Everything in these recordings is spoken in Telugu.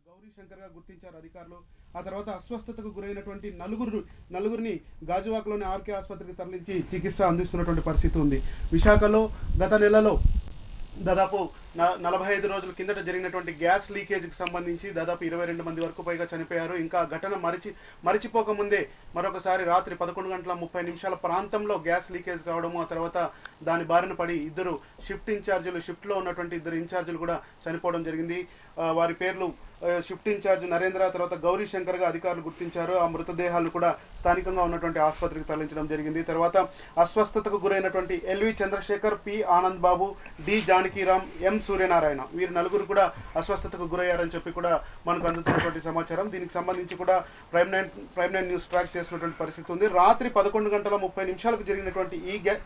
గౌరీ శంకర్ గా గుర్తించారు అధికారులు ఆ తర్వాత అస్వస్థతకు గురైనటువంటి నలుగురు నలుగురిని గాజువాకలోని ఆర్కే ఆసుపత్రికి తరలించి చికిత్స అందిస్తున్నటువంటి పరిస్థితి ఉంది విశాఖలో గత నెలలో దాదాపు న- నలభై ఐదు రోజుల కిందట జరిగినటువంటి గ్యాస్ లీకేజ్కి సంబంధించి దాదాపు ఇరవై రెండు మంది వరకు పైగా చనిపోయారు ఇంకా ఘటన మరిచి మరిచిపోకముందే మరొకసారి రాత్రి పదకొండు గంటల ముప్పై నిమిషాల ప్రాంతంలో గ్యాస్ లీకేజ్ కావడము ఆ తర్వాత దాని బారిన పడి ఇద్దరు షిఫ్ట్ ఇన్ఛార్జీలు షిఫ్ట్లో ఉన్నటువంటి ఇద్దరు ఇన్ఛార్జీలు కూడా చనిపోవడం జరిగింది ఆ, వారి పేర్లు ఆ, షిఫ్ట్ ఇన్ఛార్జ్ నరేంద్ర తర్వాత గౌరీ శంకర్గా అధికారులు గుర్తించారు ఆ మృతదేహాలను కూడా స్థానికంగా ఉన్నటువంటి ఆసుపత్రికి తరలించడం జరిగింది తర్వాత అస్వస్థతకు గురైనటువంటి LV Chandrasekhar P Anand Babu D Janakiram M Suryanarayana వీరు నలుగురు కూడా అస్వస్థతకు గురయ్యారని చెప్పి కూడా మనకు అందుతున్నటువంటి సమాచారం దీనికి సంబంధించి కూడా prime nine prime nine news track చేస్తున్నటువంటి పరిస్థితి ఉంది రాత్రి పదకొండు గంటల ముప్పై నిమిషాలకు జరిగినటువంటి ఈ గ్యా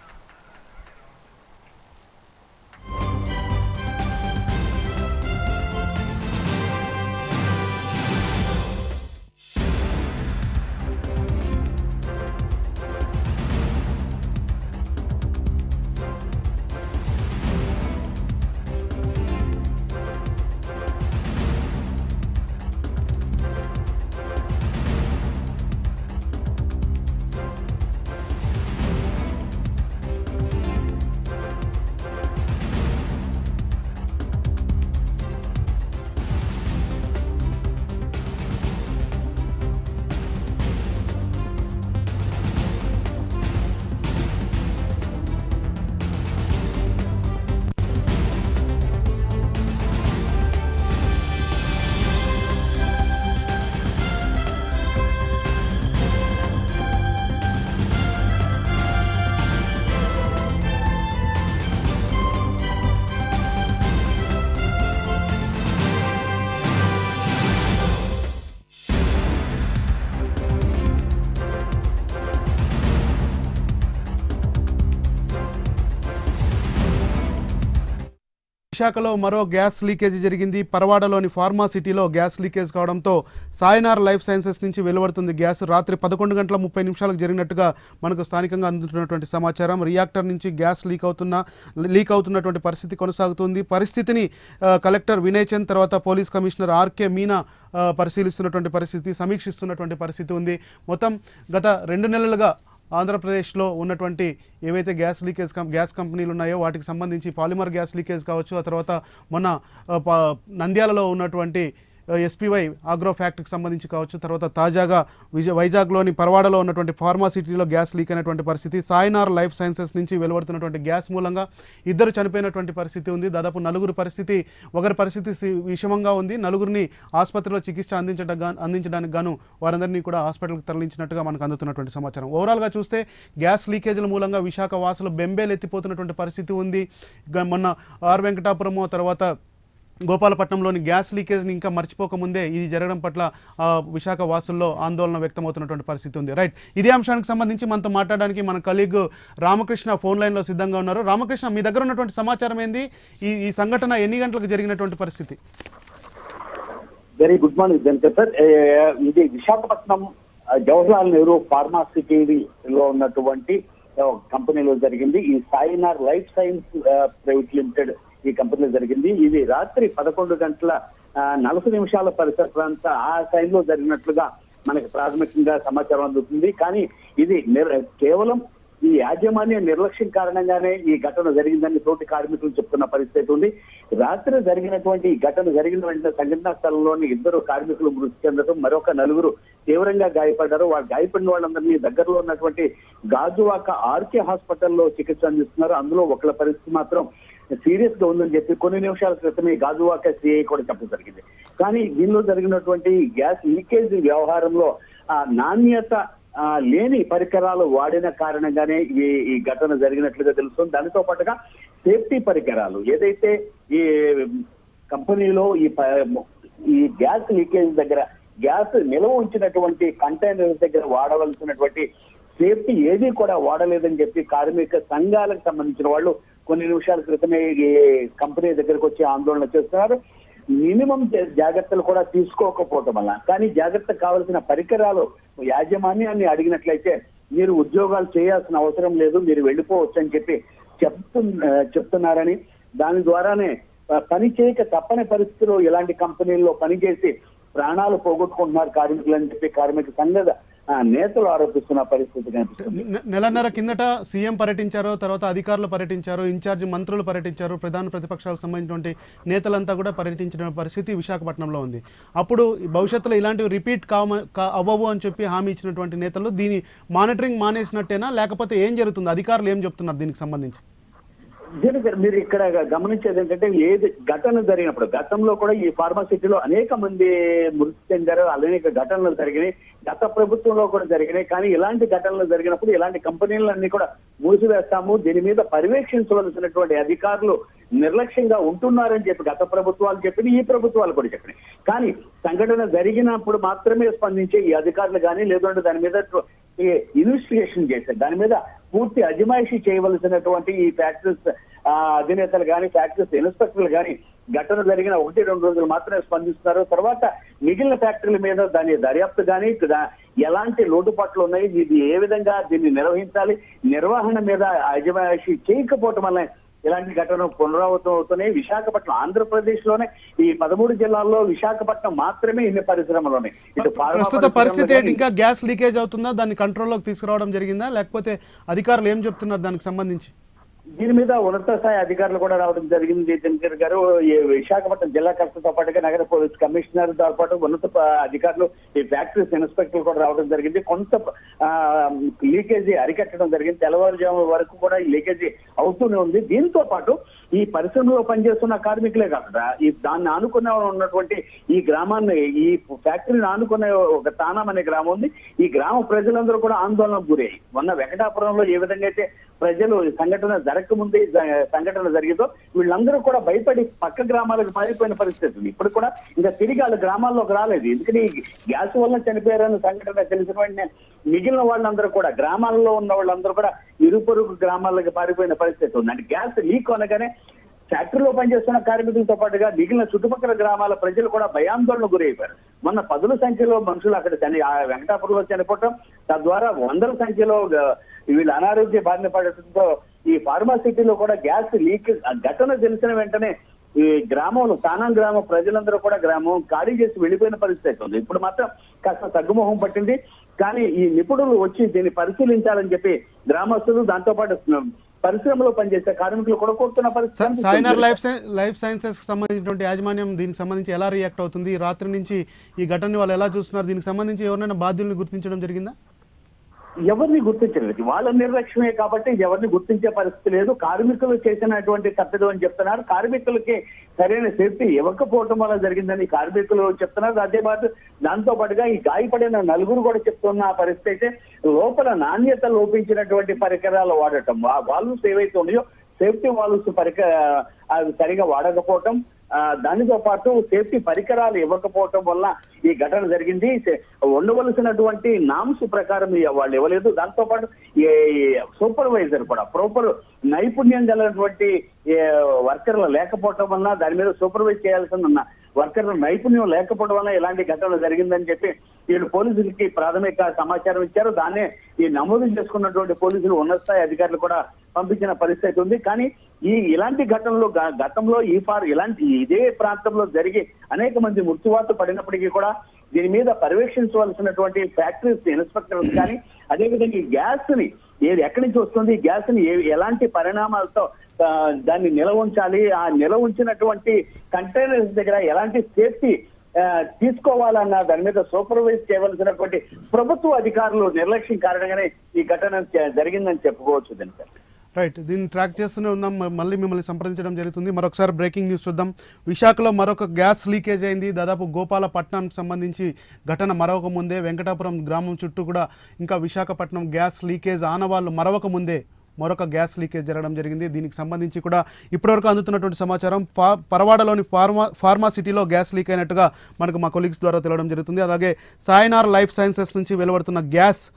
విశాఖలో మరో గ్యాస్ లీకేజ్ జరిగింది పరవాడలోని ఫార్మా సిటీలో గ్యాస్ లీకేజ్ కావడంతో సాయినార్ లైఫ్ సైన్సెస్ నుంచి వెలువడుతుంది గ్యాస్ రాత్రి పదకొండు గంటల ముప్పై నిమిషాలకు జరిగినట్టుగా మనకు స్థానికంగా అందుతున్నటువంటి సమాచారం రియాక్టర్ నుంచి గ్యాస్ లీక్ అవుతున్న లీక్ అవుతున్నటువంటి పరిస్థితి కొనసాగుతుంది పరిస్థితిని ఆ, కలెక్టర్ వినయ్ చంద్ తర్వాత పోలీస్ కమిషనర్ ఆర్కే మీనా ఆ, పరిశీలిస్తున్నటువంటి పరిస్థితి సమీక్షిస్తున్నటువంటి పరిస్థితి ఉంది మొత్తం గత రెండు నెలలుగా ఆంధ్రప్రదేశ్లో ఉన్నటువంటి ఏవైతే గ్యాస్ లీకేజ్ కం గ్యాస్ కంపెనీలు ఉన్నాయో వాటికి సంబంధించి పాలిమర్ గ్యాస్ లీకేజ్ కావచ్చు ఆ తర్వాత మొన్న ఆ, పా- నంద్యాలలో ఉన్నటువంటి ఎస్పీవై ఆగ్రో ఫ్యాక్టరీకి సంబంధించి కావచ్చు తర్వాత తాజాగా విజయ వైజాగ్లోని పరవాడలో ఉన్నటువంటి ఫార్మాసిటీలో గ్యాస్ లీక్ అయినటువంటి పరిస్థితి సాయినార్ లైఫ్ సైన్సెస్ నుంచి వెలువడుతున్నటువంటి గ్యాస్ మూలంగా ఇద్దరు చనిపోయినటువంటి పరిస్థితి ఉంది దాదాపు నలుగురు పరిస్థితి ఒకరి పరిస్థితి సి- విషమంగా ఉంది నలుగురిని ఆసుపత్రిలో చికిత్స అందించడం గా- అందించడానికి గాను వారందరినీ కూడా హాస్పిటల్కి తరలించినట్టుగా మనకు అందుతున్నటువంటి సమాచారం ఓవరాల్గా చూస్తే గ్యాస్ లీకేజీల మూలంగా విశాఖ వాసులు బెంబేలు ఎత్తిపోతున్నటువంటి పరిస్థితి ఉంది ఇక మొన్న ఆర్ వెంకటాపురము తర్వాత గోపాలపట్నంలోని గ్యాస్ లీకేజ్ని ఇంకా మర్చిపోకముందే ఇది జరగడం పట్ల ఆ, విశాఖ వాసుల్లో ఆందోళన వ్యక్తమవుతున్నటువంటి పరిస్థితి ఉంది రైట్ ఇదే అంశానికి సంబంధించి మనతో మాట్లాడడానికి మన కలీగ్ రామకృష్ణ ఫోన్ లైన్లో సిద్ధంగా ఉన్నారు రామకృష్ణ మీ దగ్గర ఉన్నటువంటి సమాచారం ఏంది ఈ ఈ సంఘటన ఎన్ని గంటలకు జరిగినటువంటి పరిస్థితి very good morning Dinakar sir ఏ, ఇది విశాఖపట్నం ఆ, జవహర్లాల్ నెహ్రూ ఫార్మా సిటీలో ఉన్నటువంటి ఆ, కంపెనీలో జరిగింది ఈ సాయినార్ లైఫ్ సైన్స్ ఆ, ప్రైవేట్ లిమిటెడ్ ఈ కంపెనీలో జరిగింది ఇది రాత్రి పదకొండు గంటల ఆ, నలభై నిమిషాల పరిసర ప్రాంత ఆ టైంలో జరిగినట్లుగా మనకి ప్రాథమికంగా సమాచారం అందుతుంది కానీ ఇది నిర్- కేవలం ఈ యాజమాన్య నిర్లక్ష్యం కారణంగానే ఈ ఘటన జరిగిందని తోటి కార్మికులు చెప్తున్న పరిస్థితి ఉంది రాత్రి జరిగినటువంటి ఈ ఘటన జరిగిన వెంటనే సంఘటనా స్థలంలోని ఇద్దరు కార్మికులు మృతి చెందడం మరొక నలుగురు తీవ్రంగా గాయపడ్డారు వారు గాయపడిన వాళ్ళందరినీ దగ్గరలో ఉన్నటువంటి గాజువాక ఆర్కే హాస్పిటల్లో చికిత్స అందిస్తున్నారు అందులో ఒకళ్ళ పరిస్థితి మాత్రం సీరియస్ గా ఉందని చెప్పి కొన్ని నిమిషాల క్రితమే గాజువాక సిఐ కూడా చెప్పడం జరిగింది కానీ దీనిలో జరిగినటువంటి గ్యాస్ లీకేజ్ వ్యవహారంలో ఆ నాణ్యత ఆ, లేని పరికరాలు వాడిన కారణంగానే ఈ ఈ ఘటన జరిగినట్లుగా తెలుస్తుంది దానితో పాటుగా సేఫ్టీ పరికరాలు ఏదైతే ఈ కంపెనీలో ఈ ప- ఈ గ్యాస్ లీకేజ్ దగ్గర గ్యాస్ నిల్వ ఉంచినటువంటి కంటైనర్ దగ్గర వాడవలసినటువంటి సేఫ్టీ ఏది కూడా వాడలేదని చెప్పి కార్మిక సంఘాలకు సంబంధించిన వాళ్ళు కొన్ని నిమిషాల క్రితమే ఈ కంపెనీ దగ్గరకు వచ్చి ఆందోళన చేస్తున్నారు మినిమం జా- జాగ్రత్తలు కూడా తీసుకోకపోవటం వల్ల కానీ జాగ్రత్త కావాల్సిన పరికరాలు యాజమాన్యాన్ని అడిగినట్లయితే మీరు ఉద్యోగాలు చేయాల్సిన అవసరం లేదు మీరు వెళ్ళిపోవచ్చు అని చెప్పి చెప్తు చెప్తున్నారని దాని ద్వారానే ప- పని చేయక తప్పని పరిస్థితిలో ఇలాంటి కంపెనీల్లో పనిచేసి ప్రాణాలు పోగొట్టుకుంటున్నారు కార్మికులు అని చెప్పి కార్మిక సంఘ ఆ, నేతలు ఆరోపిస్తున్న పరిస్థితి కనిపిస్తుంది నె- నెలన్నర కిందట సీఎం పర్యటించారు తర్వాత అధికారులు పర్యటించారు ఇన్ఛార్జి మంత్రులు పర్యటించారు ప్రధాన ప్రతిపక్షాలకు సంబంధించినటువంటి నేతలంతా కూడా పర్యటించిన పరిస్థితి విశాఖపట్నంలో ఉంది అప్పుడు ఈ భవిష్యత్తులో ఇలాంటివి రిపీట్ కావ కా- అవ్వవు అని చెప్పి హామీ ఇచ్చినటువంటి నేతలు దీని మానిటరింగ్ మానేసినట్టేనా లేకపోతే ఏం జరుగుతుంది అధికారులు ఏం చెప్తున్నారు దీనికి సంబంధించి దీని గారు మీరు ఇక్కడ గమనించేది ఏంటంటే ఏది ఘటన జరిగినప్పుడు గతంలో కూడా ఈ ఫార్మాసిటీలో అనేక మంది మృతి చెందారు అనేక ఘటనలు జరిగినాయి గత ప్రభుత్వంలో కూడా జరిగినాయి కానీ ఇలాంటి ఘటనలు జరిగినప్పుడు ఇలాంటి కంపెనీలన్నీ కూడా మూసివేస్తాము దీని మీద పర్యవేక్షించవలసినటువంటి అధికారులు నిర్లక్ష్యంగా ఉంటున్నారని చెప్పి గత ప్రభుత్వాలు చెప్పినాయి ఈ ప్రభుత్వాలు కూడా చెప్పినాయి కానీ సంఘటన జరిగినప్పుడు మాత్రమే స్పందించే ఈ అధికారులు కానీ లేదంటే దాని మీద ఇన్వెస్టిగేషన్ చేశారు దాని మీద పూర్తి అజమాయిషీ చేయవలసినటువంటి ఈ ఫ్యాక్టరీస్ ఆ, అధినేతలు కానీ ఫ్యాక్టరీస్ ఇన్స్పెక్టర్లు కానీ ఘటన జరిగిన ఒకటి రెండు రోజులు మాత్రమే స్పందిస్తున్నారు తర్వాత మిగిలిన ఫ్యాక్టరీల మీద దాని దర్యాప్తు కానీ దా- ఎలాంటి లోటుపాట్లు ఉన్నాయి ఇది ఏ విధంగా దీన్ని నిర్వహించాలి నిర్వహణ మీద అజమాయిషీ చేయకపోవటం వల్ల ఇలాంటి ఘటనలు పునరావృతం అవుతున్నాయి విశాఖపట్నం ఆంధ్రప్రదేశ్ లోనే ఈ పదమూడు జిల్లాల్లో విశాఖపట్నం మాత్రమే ఇన్ని పరిశ్రమలు ఉన్నాయి ఇటు ఫార్మా ప్రస్తుత పరిశ్రమలు పరిస్థితి ఏంటి కానీ- ఇంకా గ్యాస్ లీకేజ్ అవుతుందా దాన్ని కంట్రోల్లోకి తీసుకురావడం జరిగిందా లేకపోతే అధికారులు ఏం చెప్తున్నారు దానికి సంబంధించి దీని మీద ఉన్నత స్థాయి అధికారులు కూడా రావడం జరిగింది దినకర్ గారు ఈ విశాఖపట్నం జిల్లా కలెక్టర్తో పాటుగా నగర పోలీస్ కమిషనర్ తో పాటు ఉన్నత ప- అధికారులు ఈ ఫ్యాక్టరీస్ ఇన్స్పెక్టర్లు కూడా రావడం జరిగింది కొంత ఆ, లీకేజీ అరికట్టడం జరిగింది తెల్లవారుజాము వరకు కూడా ఈ లీకేజీ అవుతూనే ఉంది దీంతో పాటు ఈ పరిశ్రమలో పనిచేస్తున్న కార్మికులే కాకుండా ఈ దాన్ని ఆనుకున్న ఉన్నటువంటి ఈ గ్రామాన్ని ఈ ఫ్యాక్టరీని ఆనుకునే ఒక తానం అనే గ్రామం ఉంది ఈ గ్రామ ప్రజలందరూ కూడా ఆందోళనకు గురయ్యాయి మొన్న వెంకటాపురంలో ఏ విధంగా అయితే ప్రజలు ఈ సంఘటన జరగకముందే జ- సంఘటన జరిగిందో వీళ్ళందరూ కూడా భయపడి పక్క గ్రామాలకు పారిపోయిన పరిస్థితి ఉంది ఇప్పుడు కూడా ఇంకా తిరిగి వాళ్ళ గ్రామాల్లోకి రాలేదు ఎందుకని ఈ గ్యాస్ వల్ల చనిపోయారన్న సంఘటన తెలిసిన వెంటనే మిగిలిన వాళ్ళందరూ కూడా గ్రామాల్లో ఉన్న వాళ్ళందరూ కూడా ఇరుపొరుగు గ్రామాలకు పారిపోయిన పరిస్థితి ఉంది అంటే గ్యాస్ లీక్ అనగానే ఫ్యాక్టరీలో పనిచేస్తున్న కార్మికులతో పాటుగా మిగిలిన చుట్టుపక్కల గ్రామాల ప్రజలు కూడా భయాందోళన గురైపోయారు మొన్న పదుల సంఖ్యలో మనుషులు అక్కడ చని ఆ వెంకటాపురంలో చనిపోవటం తద్వారా వందల సంఖ్యలో గ- వీళ్ళు అనారోగ్య బారిన పడటంతో ఈ ఫార్మాసిటీలో కూడా గ్యాస్ లీక్ ఆ ఘటన తెలిసిన వెంటనే ఈ గ్రామంలో తానాం గ్రామ ప్రజలందరూ కూడా గ్రామం ఖాళీ చేసి వెళ్ళిపోయిన పరిస్థితి ఉంది ఇప్పుడు మాత్రం కాస్త తగ్గుముఖం పట్టింది కానీ ఈ నిపుణులు వచ్చి దీన్ని పరిశీలించాలని చెప్పి గ్రామస్తులు దాంతో పాటు పరిశ్రమలో పనిచేసే కార్మికులు కూడా కోరుతున్న పరిస్థితి సా- సాయినార్ కనిపిస్తుంది. లైఫ్ సై- లైఫ్ సైన్సెస్ సంబంధించినటువంటి యాజమాన్యం దీనికి సంబంధించి ఎలా రియాక్ట్ అవుతుంది ఈ రాత్రి నుంచి ఈ ఘటనని వాళ్ళు ఎలా చూస్తున్నారు దీనికి సంబంధించి ఎవరైనా బాధ్యుల్ని గుర్తించడం జరిగిందా ఎవరిని గుర్తించలేదు వాళ్ళ నిర్లక్ష్యమే కాబట్టి ఎవరిని గుర్తించే పరిస్థితి లేదు కార్మికులు చేసినటువంటి తప్పిదం అని చెప్తున్నారు కార్మికులకి సరైన సేఫ్టీ ఇవ్వకపోవటం వల్ల జరిగిందని కార్మికులు చెప్తున్నారు అదే పాటు దాంతో పాటుగా ఈ గాయపడిన నలుగురు కూడా చెప్తున్న పరిస్థితి అయితే లోపల నాణ్యత లోపించినటువంటి పరికరాలు వాడటం ఆ వాల్వ్స్ ఏవైతే ఉన్నాయో సేఫ్టీ వాల్వ్స్ పరిక అవి సరిగా వాడకపోవటం ఆ, దానితో పాటు సేఫ్టీ పరికరాలు ఇవ్వకపోవటం వల్ల ఈ ఘటన జరిగింది సే- ఉండవలసినటువంటి నామ్స్ ప్రకారం ఈ వాళ్ళు ఇవ్వలేదు దాంతో పాటు ఈ సూపర్వైజర్ కూడా ప్రాపర్ నైపుణ్యం గలటువంటి వర్కర్లు లేకపోవటం వల్ల దాని మీద సూపర్వైజ్ చేయాల్సిన వర్కర్ల నైపుణ్యం లేకపోవడం వల్ల ఇలాంటి ఘటన జరిగిందని చెప్పి వీళ్ళు పోలీసులకి ప్రాథమిక సమాచారం ఇచ్చారు దాన్నే ఈ నమోదు చేసుకున్నటువంటి పోలీసులు ఉన్నత స్థాయి అధికారులు కూడా పంపించిన పరిస్థితి ఉంది కానీ ఈ ఇలాంటి ఘటనలు గ- గతంలో ఈ ఫార్ ఇలాంటి ఇదే ప్రాంతంలో జరిగి అనేక మంది మృత్యువాత పడినప్పటికీ కూడా దీని మీద పర్యవేక్షించవలసినటువంటి ఫ్యాక్టరీస్ ఇన్స్పెక్టర్స్ కానీ అదేవిధంగా ఈ గ్యాస్ ని ఏది ఎక్కడి నుంచి వస్తుంది ఈ గ్యాస్ ని ఏ- ఎలాంటి పరిణామాలతో ఆ, దాన్ని నిల్వ ఉంచాలి ఆ నిల్వ ఉంచినటువంటి కంటైనర్స్ దగ్గర ఎలాంటి సేఫ్టీ ఆ, తీసుకోవాలన్న దాని మీద సూపర్వైజ్ చేయవలసినటువంటి ప్రభుత్వ అధికారులు నిర్లక్ష్యం కారణంగానే ఈ ఘటన చ- జరిగిందని చెప్పుకోవచ్చు దీని సార్ రైట్ దీన్ని ట్రాక్ చేస్తూనే ఉన్నాం మ- మళ్ళీ మిమ్మల్ని సంప్రదించడం జరుగుతుంది మరొకసారి బ్రేకింగ్ న్యూస్ చూద్దాం విశాఖలో మరొక గ్యాస్ లీకేజ్ అయింది దాదాపు గోపాలపట్నానికి సంబంధించి ఘటన మరొక ముందే వెంకటాపురం గ్రామం చుట్టూ కూడా ఇంకా విశాఖపట్నం గ్యాస్ లీకేజ్ ఆనవాళ్ళు మరొక ముందే మరొక గ్యాస్ లీకేజ్ జరగడం జరిగింది దీనికి సంబంధించి కూడా ఇప్పటివరకు అందుతున్నటువంటి సమాచారం ఫా పరవాడలోని ఫార్మా ఫార్మా సిటీలో గ్యాస్ లీక్ అయినట్టుగా మనకు మా కొలీగ్స్ ద్వారా తెలవడం జరుగుతుంది అలాగే సాయనార్ లైఫ్ సైన్సెస్ నుంచి వెలువడుతున్న గ్యాస్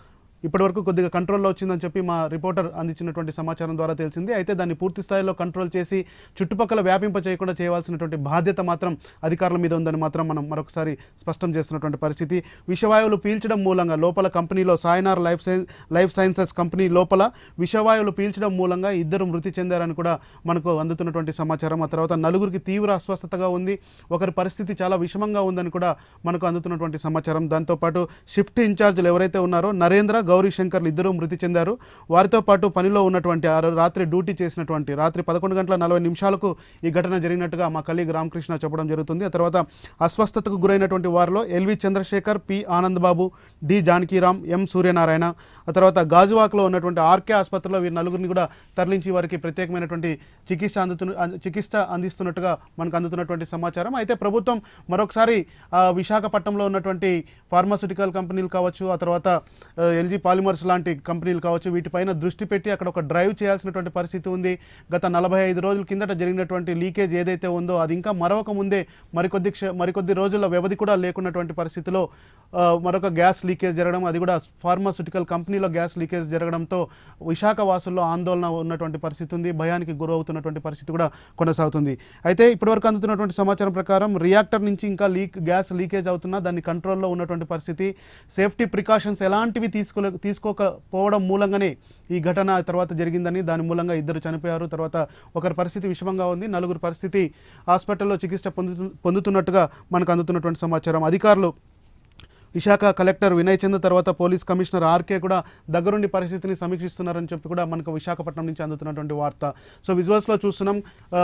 ఇప్పటివరకు కొద్దిగా కంట్రోల్లో వచ్చిందని చెప్పి మా రిపోర్టర్ అందించినటువంటి సమాచారం ద్వారా తెలిసింది అయితే దాన్ని పూర్తి స్థాయిలో కంట్రోల్ చేసి చుట్టుపక్కల వ్యాపింప చేయకుండా చేయవలసినటువంటి బాధ్యత మాత్రం అధికారుల మీద ఉందని మాత్రం మనం మరొకసారి స్పష్టం చేస్తున్నటువంటి పరిస్థితి విషవాయువులు పీల్చడం మూలంగా లోపల కంపెనీలో Sainor life science life sciences company లోపల విషవాయువులు పీల్చడం మూలంగా ఇద్దరు మృతి చెందారని కూడా మనకు అందుతున్నటువంటి సమాచారం ఆ తర్వాత నలుగురికి తీవ్ర అస్వస్థతగా ఉంది ఒకరి పరిస్థితి చాలా విషమంగా ఉందని కూడా మనకు అందుతున్నటువంటి సమాచారం దాంతోపాటు షిఫ్ట్ ఇన్ఛార్జీలు ఎవరైతే ఉన్నారో నరేంద్ర గౌరీ శంకర్లు ఇద్దరు మృతి చెందారు వారితో పాటు పనిలో ఉన్నటువంటి ఆ రో- రాత్రి డ్యూటీ చేసినటువంటి రాత్రి పదకొండు గంటల నలభై నిమిషాలకు ఈ ఘటన జరిగినట్టుగా మా కలీగ్ రామకృష్ణ చెప్పడం జరుగుతుంది ఆ తర్వాత అస్వస్థతకు గురైనటువంటి వారిలో LV Chandrasekhar P Anand Babu D Janakiram M Suryanarayana ఆ తర్వాత గాజువాక్లో ఉన్నటువంటి ఆర్కే ఆసుపత్రిలో వీరి నలుగురిని కూడా తరలించి వారికి ప్రత్యేకమైనటువంటి చికిత్స అందుతున్న అం- చికిత్స అందిస్తున్నట్టుగా మనకు అందుతున్నటువంటి సమాచారం అయితే ప్రభుత్వం మరొకసారి ఆ, విశాఖపట్నంలో ఉన్నటువంటి ఫార్మాస్యూటికల్ కంపెనీలు కావచ్చు ఆ తర్వాత ఆ, ఎల్జీ పాలిమర్స్ లాంటి కంపెనీలు కావచ్చు వీటిపైన దృష్టి పెట్టి అక్కడ ఒక డ్రైవ్ చేయాల్సినటువంటి పరిస్థితి ఉంది గత నలభై ఐదు రోజుల కిందట జరిగినటువంటి లీకేజ్ ఏదైతే ఉందో అది ఇంకా మరొక ముందే మరికొద్ది క్ష మరికొద్ది రోజుల వ్యవధి కూడా లేకున్నటువంటి పరిస్థితిలో ఆ, మరొక గ్యాస్ లీకేజ్ జరగడం అది కూడా ఫార్మాస్యూటికల్ కంపెనీలో గ్యాస్ లీకేజ్ జరగడంతో విశాఖ వాసుల్లో ఆందోళన ఉన్నటువంటి పరిస్థితి ఉంది భయానికి గురవుతున్నటువంటి పరిస్థితి కూడా కొనసాగుతుంది అయితే ఇప్పటివరకు అందుతున్నటువంటి సమాచారం ప్రకారం రియాక్టర్ నుంచి ఇంకా లీక్ గ్యాస్ లీకేజ్ అవుతున్నా దాన్ని కంట్రోల్లో ఉన్నటువంటి పరిస్థితి సేఫ్టీ ప్రికాషన్స్ ఎలాంటివి తీసుకోలే తీసుకోకపోవడం మూలంగానే ఈ ఘటన తర్వాత జరిగిందని దాని మూలంగా ఇద్దరు చనిపోయారు తర్వాత ఒకరి పరిస్థితి విషమంగా ఉంది నలుగురు పరిస్థితి హాస్పిటల్లో చికిత్స పొందుతు పొందుతున్నట్టుగా మనకు అందుతున్నటువంటి సమాచారం అధికారులు విశాఖ కలెక్టర్ వినయ్ చంద్ తర్వాత పోలీస్ కమిషనర్ ఆర్కే కూడా దగ్గరుండి పరిస్థితిని సమీక్షిస్తున్నారని చెప్పి కూడా మనకు విశాఖపట్నం నుంచి అందుతున్నటువంటి వార్త సో విజువల్స్లో చూస్తున్నాం ఆ,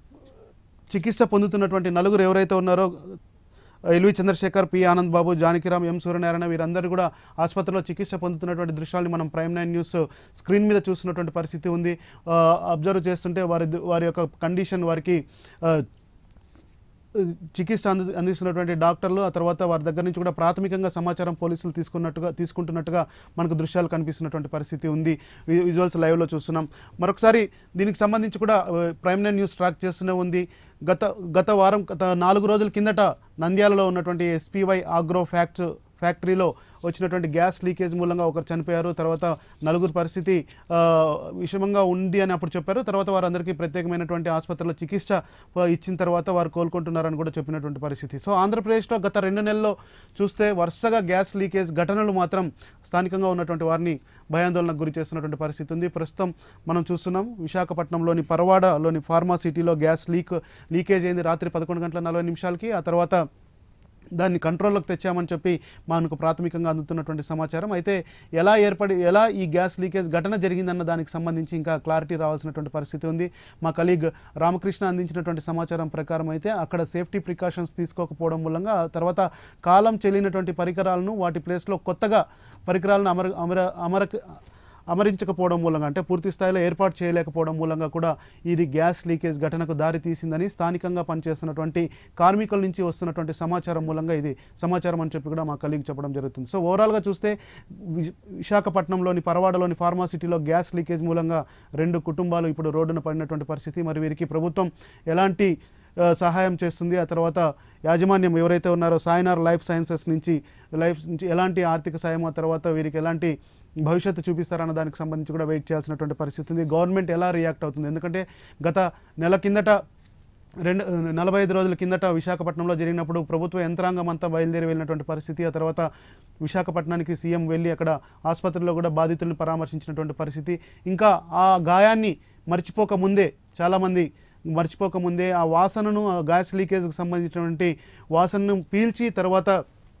చికిత్స పొందుతున్నటువంటి నలుగురు ఎవరైతే ఉన్నారో LV Chandrasekhar P Anand Babu Janakiram M Suryanarayana వీరందరూ కూడా ఆసుపత్రిలో చికిత్స పొందుతున్నటువంటి దృశ్యాన్ని మనం ప్రైమ్ నైన్ న్యూస్ స్క్రీన్ మీద చూస్తున్నటువంటి పరిస్థితి ఉంది అబ్జర్వ్ చేస్తుంటే వారి వారి యొక్క కండిషన్ వారికి ఆ, చికిత్స అంది అందిస్తున్నటువంటి డాక్టర్లు ఆ తర్వాత వారి దగ్గర నుంచి కూడా ప్రాథమికంగా సమాచారం పోలీసులు తీసుకున్నట్టుగా తీసుకుంటున్నట్టుగా మనకు దృశ్యాలు కనిపిస్తున్నటువంటి పరిస్థితి ఉంది వి- విజువల్స్ లైవ్లో చూస్తున్నాం మరొకసారి దీనికి సంబంధించి కూడా ఆ, ప్రైమ్ నైన్ న్యూస్ ట్రాక్ చేస్తూనే ఉంది గత గత వారం గత నాలుగు రోజుల కిందట నంద్యాలలో ఉన్నటువంటి ఎస్పీవై ఆగ్రో ఫ్యాక్ట్ ఫ్యాక్టరీలో వచ్చినటువంటి గ్యాస్ లీకేజ్ మూలంగా ఒకరు చనిపోయారు తర్వాత నలుగురు పరిస్థితి ఆ, విషమంగా ఉంది అని అప్పుడు చెప్పారు తర్వాత వారందరికీ ప్రత్యేకమైనటువంటి ఆసుపత్రిలో చికిత్స ఆ, ఇచ్చిన తర్వాత వారు కోలుకుంటున్నారని కూడా చెప్పినటువంటి పరిస్థితి సో ఆంధ్రప్రదేశ్లో గత రెండు నెలల్లో చూస్తే వరుసగా గ్యాస్ లీకేజ్ ఘటనలు మాత్రం స్థానికంగా ఉన్నటువంటి వారిని భయాందోళనకు గురి చేస్తున్నటువంటి పరిస్థితి ఉంది ప్రస్తుతం మనం చూస్తున్నాం విశాఖపట్నంలోని పరవాడలోని ఫార్మా సిటీలో గ్యాస్ లీక్ లీకేజ్ అయింది రాత్రి పదకొండు గంటల నలభై నిమిషాలకి ఆ తర్వాత దాన్ని కంట్రోల్లోకి తెచ్చామని చెప్పి మనకు ప్రాథమికంగా అందుతున్నటువంటి సమాచారం అయితే ఎలా ఏర్పడి ఎలా ఈ గ్యాస్ లీకేజ్ ఘటన జరిగిందన్న దానికి సంబంధించి ఇంకా క్లారిటీ రావాల్సినటువంటి పరిస్థితి ఉంది మా కలీగ్ రామకృష్ణ అందించినటువంటి సమాచారం ప్రకారం అయితే అక్కడ సేఫ్టీ ప్రికాషన్స్ తీసుకోకపోవడం మూలంగా ఆ తర్వాత కాలం చెల్లినటువంటి పరికరాలను వాటి ప్లేస్లో కొత్తగా పరికరాలను అమర అమర అమర అమరించకపోవడం మూలంగా అంటే పూర్తి స్థాయిలో ఏర్పాటు చేయలేకపోవడం మూలంగా కూడా ఇది గ్యాస్ లీకేజ్ ఘటనకు దారి తీసిందని స్థానికంగా పనిచేస్తున్నటువంటి కార్మికుల నుంచి వస్తున్నటువంటి సమాచారం మూలంగా ఇది సమాచారం అని చెప్పి కూడా మా కలీగ్ చెప్పడం జరుగుతుంది సో ఓవరాల్గా చూస్తే వి- విశాఖపట్నంలోని పరవాడలోని ఫార్మాసిటీలో గ్యాస్ లీకేజ్ మూలంగా రెండు కుటుంబాలు ఇప్పుడు రోడ్డున పడినటువంటి పరిస్థితి మరి వీరికి ప్రభుత్వం ఎలాంటి ఆ, సహాయం చేస్తుంది ఆ తర్వాత యాజమాన్యం ఎవరైతే ఉన్నారో సాయినార్ లైఫ్ సైన్సెస్ నుంచి లైఫ్ నుంచి ఎలాంటి ఆర్థిక సాయం ఆ తర్వాత వీరికి ఎలాంటి భవిష్యత్తు చూపిస్తారన్న దానికి సంబంధించి కూడా వెయిట్ చేయాల్సినటువంటి పరిస్థితి ఉంది గవర్నమెంట్ ఎలా రియాక్ట్ అవుతుంది ఎందుకంటే గత నెల కిందట రెండు నలభై ఐదు రోజుల కిందట విశాఖపట్నంలో జరిగినప్పుడు ప్రభుత్వ యంత్రాంగం అంతా బయలుదేరి వెళ్ళినటువంటి పరిస్థితి ఆ తర్వాత విశాఖపట్నానికి సీఎం వెళ్ళి అక్కడ ఆసుపత్రిలో కూడా బాధితులను పరామర్శించినటువంటి పరిస్థితి ఇంకా ఆ గాయాన్ని మర్చిపోక ముందే చాలామంది మర్చిపోక ముందే ఆ వాసనను ఆ గ్యాస్ లీకేజ్కి సంబంధించినటువంటి వాసనను పీల్చి తర్వాత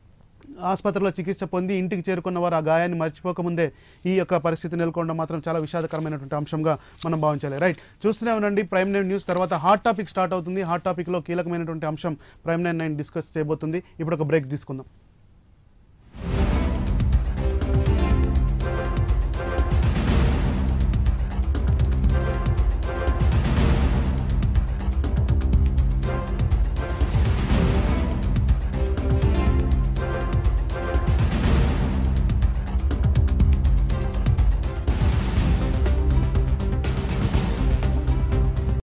ఆసుపత్రిలో చికిత్స పొంది ఇంటికి చేరుకున్న వారు ఆ గాయాన్ని మర్చిపోకముందే ఈ యొక్క పరిస్థితి నెలకొనడం మాత్రం చాలా విషాదకరమైనటువంటి అంశంగా మనం భావించాలి రైట్ చూస్తూనే ఉండండి ప్రైమ్ నైన్ న్యూస్ తర్వాత హాట్ టాపిక్ స్టార్ట్ అవుతుంది హాట్ టాపిక్లో కీలకమైనటువంటి అంశం ప్రైమ్ నైన్ నైన్ డిస్కస్ చేయబోతుంది ఇప్పుడు ఒక బ్రేక్ తీసుకుందాం